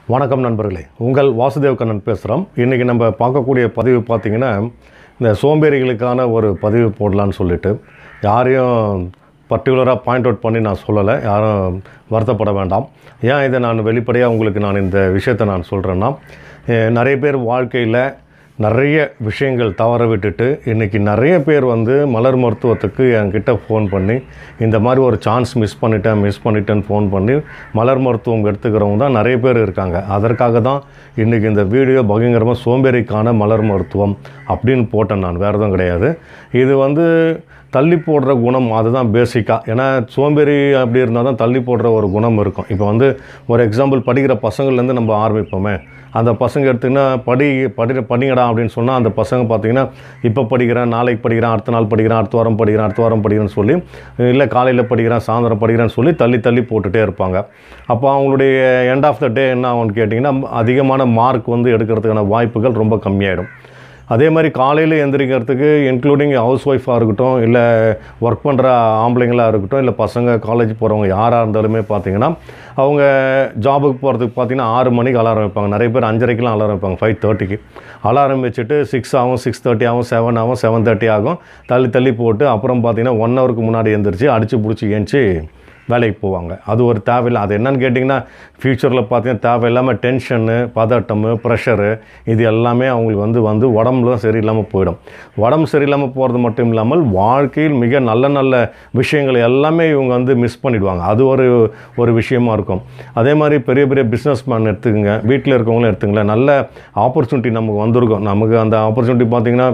வணக்கம் நண்பர்களே உங்கள் வாசுதேவ் கண்ணன் பேசுகிறோம் இன்றைக்கி நம்ம பார்க்கக்கூடிய பதிவு பார்த்திங்கன்னா இந்த சோம்பேறிகளுக்கான ஒரு பதிவு போடலான்னு சொல்லிட்டு யாரையும் பர்டிகுலராக பாயிண்ட் அவுட் பண்ணி நான் சொல்லலை யாரும் வருத்தப்பட வேண்டாம் ஏன் இதை நான் வெளிப்படையாக உங்களுக்கு நான் இந்த விஷயத்தை நான் சொல்கிறேன்னா அஹ் நிறைய பேர் வாழ்க்கையில் நிறைய விஷயங்கள் தவற விட்டுட்டு இன்றைக்கி நிறைய பேர் வந்து மலர் மருத்துவத்துக்கு என்கிட்ட ஃபோன் பண்ணி இந்த மாதிரி ஒரு சான்ஸ் மிஸ் பண்ணிட்டேன் மிஸ் பண்ணிட்டேன்னு ஃபோன் பண்ணி மலர் மருத்துவம் எடுத்துக்கிறவங்க தான் நிறைய பேர் இருக்காங்க அதற்காக தான் இன்றைக்கி இந்த வீடியோ பகிங்கரமாக சோம்பேறிக்கான மலர் மருத்துவம் அப்படின்னு போட்டேன் நான் வேறு எதுவும் கிடையாது இது வந்து தள்ளி போடுற குணம் அதுதான் பேசிக்காக ஏன்னா சோம்பேறி அப்படி இருந்தால் தான் தள்ளி போடுற ஒரு குணம் இருக்கும் இப்போ வந்து ஒரு எக்ஸாம்பிள் படிக்கிற பசங்கள்லேருந்து நம்ம ஆரம்பிப்போமே அந்த பசங்க எடுத்திங்கன்னா படி படி படிங்கடா அப்படின்னு சொன்னால் அந்த பசங்க பார்த்தீங்கன்னா இப்போ படிக்கிறேன் நாளைக்கு படிக்கிறேன் அடுத்த நாள் படிக்கிறேன் அடுத்த வாரம் படிக்கிறேன் அடுத்த வாரம் படிக்கிறேன்னு சொல்லி இல்லை காலையில் படிக்கிறேன் சாயந்தரம் படிக்கிறேன்னு சொல்லி தள்ளி தள்ளி போட்டுகிட்டே இருப்பாங்க அப்போ அவங்களுடைய எண்ட் ஆஃப் த டே என்ன ஆகும்னு கேட்டிங்கன்னா அதிகமான மார்க் வந்து எடுக்கிறதுக்கான வாய்ப்புகள் ரொம்ப கம்மியாயிடும் அதே மாதிரி காலையில் எந்திரிக்கிறதுக்கு இன்க்ளூடிங் ஹவுஸ் ஒய்ஃபாக இருக்கட்டும் இல்லை ஒர்க் பண்ணுற ஆம்பளைங்களாக இருக்கட்டும் இல்லை பசங்க காலேஜ் போகிறவங்க யாராக இருந்தாலுமே பார்த்தீங்கன்னா அவங்க ஜாபுக்கு போகிறதுக்கு பார்த்தீங்கன்னா ஆறு மணிக்கு அலாரம் வைப்பாங்க நிறைய பேர் அஞ்சரைக்கெலாம் அலாரம் வைப்பாங்க ஃபைவ் தேர்ட்டிக்கு அலாரம் வச்சுட்டு சிக்ஸ் ஆகும் சிக்ஸ் தேர்ட்டி ஆகும் செவன் ஆகும் செவன் தேர்ட்டி ஆகும் தள்ளி தள்ளி போட்டு அப்புறம் பார்த்தீங்கன்னா ஒன் ஹவருக்கு முன்னாடி எந்திரிச்சு அடித்து பிடிச்சி ஏஞ்சி வேலைக்கு போவாங்க அது ஒரு தேவையில்லை அது என்னன்னு கேட்டிங்கன்னா ஃப்யூச்சரில் பார்த்தீங்கன்னா தேவையில்லாமல் டென்ஷனு பதட்டமு ப்ரெஷரு இது எல்லாமே அவங்களுக்கு வந்து வந்து உடம்புல சரியில்லாமல் போயிடும் உடம்பு சரியில்லாமல் போகிறது மட்டும் இல்லாமல் வாழ்க்கையில் மிக நல்ல நல்ல விஷயங்களை எல்லாமே இவங்க வந்து மிஸ் பண்ணிடுவாங்க அது ஒரு ஒரு விஷயமா இருக்கும் அதே மாதிரி பெரிய பெரிய பிஸ்னஸ் மேன் எடுத்துக்கோங்க வீட்டில் இருக்கவங்களும் எடுத்துங்களேன் நல்ல ஆப்பர்ச்சுனிட்டி நமக்கு வந்திருக்கும் நமக்கு அந்த ஆப்பர்ச்சுனிட்டி பார்த்திங்கன்னா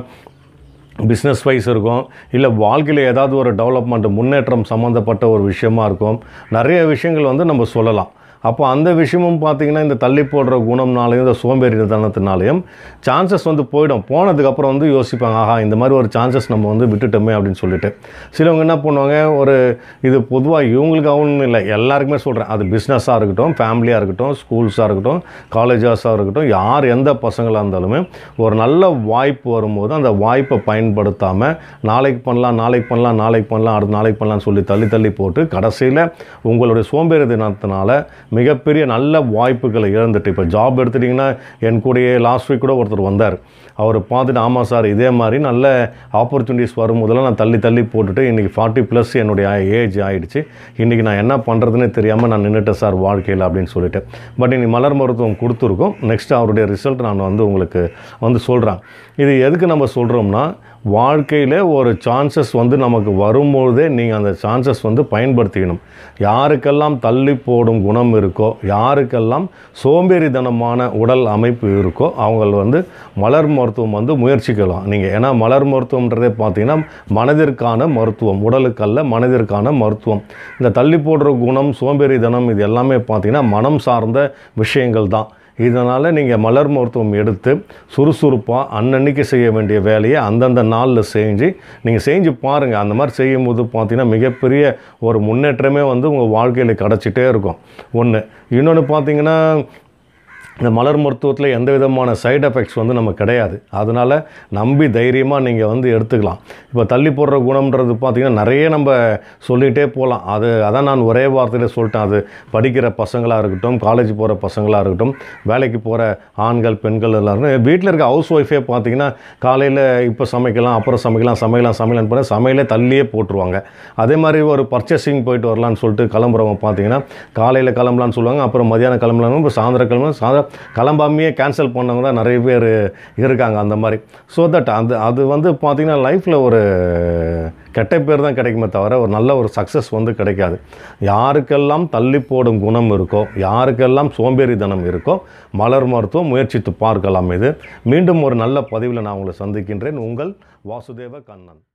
பிஸ்னஸ் வைஸ் இருக்கும் இல்லை வாழ்க்கையில் ஏதாவது ஒரு டெவலப்மெண்ட் முன்னேற்றம் சம்மந்தப்பட்ட ஒரு விஷயமா இருக்கும் நிறைய விஷயங்கள் வந்து நம்ம சொல்லலாம் அப்போ அந்த விஷயமும் பார்த்திங்கன்னா இந்த தள்ளி போடுற குணம்னாலையும் இந்த சோம்பேறித்தனத்தினாலையும் சான்சஸ் வந்து போயிடும் போனதுக்கப்புறம் வந்து யோசிப்பாங்க ஆஹா இந்த மாதிரி ஒரு சான்சஸ் நம்ம வந்து விட்டுட்டோமே அப்படின்னு சொல்லிட்டு சிலவங்க என்ன பண்ணுவாங்க ஒரு இது பொதுவாக இவங்களுக்காகவும் இல்லை எல்லாருக்குமே சொல்கிறேன் அது பிஸ்னஸாக இருக்கட்டும் ஃபேமிலியாக இருக்கட்டும் ஸ்கூல்ஸாக இருக்கட்டும் காலேஜஸாக இருக்கட்டும் யார் எந்த பசங்களாக இருந்தாலுமே ஒரு நல்ல வாய்ப்பு வரும்போது அந்த வாய்ப்பை பயன்படுத்தாமல் நாளைக்கு பண்ணலாம் நாளைக்கு பண்ணலாம் நாளைக்கு பண்ணலாம் அடுத்த நாளைக்கு பண்ணலாம்னு சொல்லி தள்ளி தள்ளி போட்டு கடைசியில் உங்களுடைய சோம்பேறி தினத்தினால மிகப்பெரிய நல்ல வாய்ப்புகளை இழந்துட்டு இப்போ ஜாப் எடுத்துட்டிங்கன்னா என் கூடயே லாஸ்ட் வீக் கூட ஒருத்தர் வந்தார் அவர் பார்த்துட்டு ஆமாம் சார் இதே மாதிரி நல்ல ஆப்பர்ச்சுனிட்டிஸ் வரும்போதெல்லாம் நான் தள்ளி தள்ளி போட்டுட்டு இன்றைக்கி ஃபார்ட்டி ப்ளஸ் என்னுடைய ஏஜ் ஆகிடுச்சு இன்றைக்கி நான் என்ன பண்ணுறதுன்னு தெரியாமல் நான் நின்றுட்டேன் சார் வாழ்க்கையில் அப்படின்னு சொல்லிட்டு பட் இன்னைக்கு மலர் மருத்துவம் கொடுத்துருக்கோம் நெக்ஸ்ட் அவருடைய ரிசல்ட் நான் வந்து உங்களுக்கு வந்து சொல்கிறேன் இது எதுக்கு நம்ம சொல்கிறோம்னா வாழ்க்கையில் ஒரு சான்சஸ் வந்து நமக்கு வரும்பொழுதே நீங்கள் அந்த சான்சஸ் வந்து பயன்படுத்திக்கணும் யாருக்கெல்லாம் தள்ளி போடும் குணம் இருக்கோ யாருக்கெல்லாம் சோம்பேறித்தனமான உடல் அமைப்பு இருக்கோ அவங்க வந்து மலர் மருத்துவம் வந்து முயற்சிக்கலாம் நீங்கள் ஏன்னா மலர் மருத்துவம்ன்றதே பார்த்தீங்கன்னா மனதிற்கான மருத்துவம் உடலுக்கல்ல மனதிற்கான மருத்துவம் இந்த தள்ளி போடுற குணம் சோம்பேறித்தனம் இது எல்லாமே பார்த்தீங்கன்னா மனம் சார்ந்த விஷயங்கள் தான் இதனால் நீங்கள் மலர் மருத்துவம் எடுத்து சுறுசுறுப்பாக அன்னன்னைக்கு செய்ய வேண்டிய வேலையை அந்தந்த நாளில் செஞ்சு நீங்கள் செஞ்சு பாருங்கள் அந்த மாதிரி செய்யும்போது பார்த்தீங்கன்னா மிகப்பெரிய ஒரு முன்னேற்றமே வந்து உங்கள் வாழ்க்கையில் கிடச்சிட்டே இருக்கும் ஒன்று இன்னொன்று பார்த்தீங்கன்னா இந்த மலர் மருத்துவத்தில் எந்த விதமான சைடு எஃபெக்ட்ஸ் வந்து நமக்கு கிடையாது அதனால் நம்பி தைரியமாக நீங்கள் வந்து எடுத்துக்கலாம் இப்போ தள்ளி போடுற குணம்ன்றது பார்த்திங்கன்னா நிறைய நம்ம சொல்லிகிட்டே போகலாம் அது அதான் நான் ஒரே வார்த்தையில் சொல்லிட்டேன் அது படிக்கிற பசங்களாக இருக்கட்டும் காலேஜ் போகிற பசங்களாக இருக்கட்டும் வேலைக்கு போகிற ஆண்கள் பெண்கள் எல்லாரும் வீட்டில் இருக்க ஹவுஸ் ஒய்ஃபே பார்த்தீங்கன்னா காலையில் இப்போ சமைக்கலாம் அப்புறம் சமைக்கலாம் சமைக்கலாம் சமையலாம் பண்ண சமையலே தள்ளியே போட்டுருவாங்க அதே மாதிரி ஒரு பர்ச்சேசிங் போயிட்டு வரலான்னு சொல்லிட்டு கிளம்புறவங்க பார்த்தீங்கன்னா காலையில் கிளம்பலான்னு சொல்லுவாங்க அப்புறம் மதியானம் கிளம்பலான்னு இப்போ சாயந்தரம் கிளம்பலாம் சாயந்தரம் கிளம்பாமையே கேன்சல் பண்ணவங்க தான் நிறைய பேர் இருக்காங்க அந்த மாதிரி ஸோ தட் அது அது வந்து பார்த்திங்கன்னா லைஃப்பில் ஒரு கெட்ட பேர் தான் கிடைக்குமே தவிர ஒரு நல்ல ஒரு சக்ஸஸ் வந்து கிடைக்காது யாருக்கெல்லாம் தள்ளி போடும் குணம் இருக்கோ யாருக்கெல்லாம் சோம்பேறித்தனம் இருக்கோ மலர் மருத்துவம் முயற்சித்து பார்க்கலாம் இது மீண்டும் ஒரு நல்ல பதிவில் நான் உங்களை சந்திக்கின்றேன் உங்கள் வாசுதேவ கண்ணன்